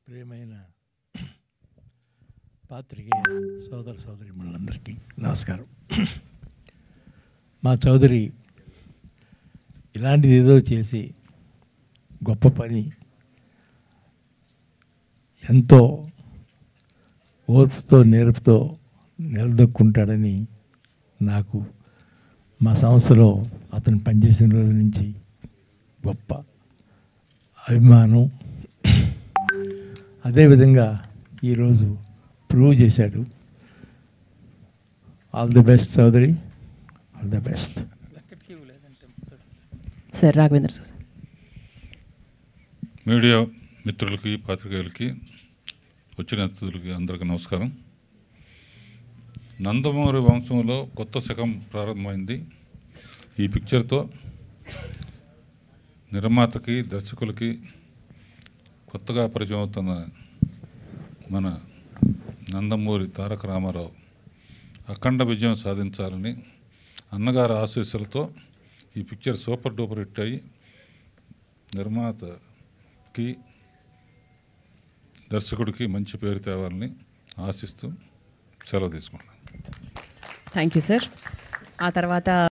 ప్రియమైన పాత్రికేయ సోదర సోదరి మనందరికీ నమస్కారం మా చౌదరి ఇలాంటిది ఏదో చేసి గొప్ప పని ఎంతో ఓర్పుతో నేర్పుతో నిలదొక్కుంటాడని నాకు మా సంస్థలో అతను పనిచేసిన రోజు నుంచి గొప్ప అభిమానం అదేవిధంగా ఈరోజు ప్రూవ్ చేశాడు all the best Chowdary all the best sir Raghavendra sir media మిత్రులకి పాత్రికేయులకి వచ్చిన అతిథులకి అందరికీ నమస్కారం నందమూరి వంశంలో కొత్త శకం ప్రారంభమైంది ఈ పిక్చర్తో నిర్మాతకి దర్శకులకి కొత్తగా పరిచయం అవుతున్న మన నందమూరి తారక రామారావు అఖండ విజయం సాధించాలని అన్నగారి ఆశీస్సులతో ఈ పిక్చర్ సూపర్ డూపర్ హిట్ అయ్యి నిర్మాతకి దర్శకుడికి మంచి పేరు తేవాలని ఆశిస్తూ సెలవు తీసుకుంటాను థ్యాంక్ యూ సార్ ఆ తర్వాత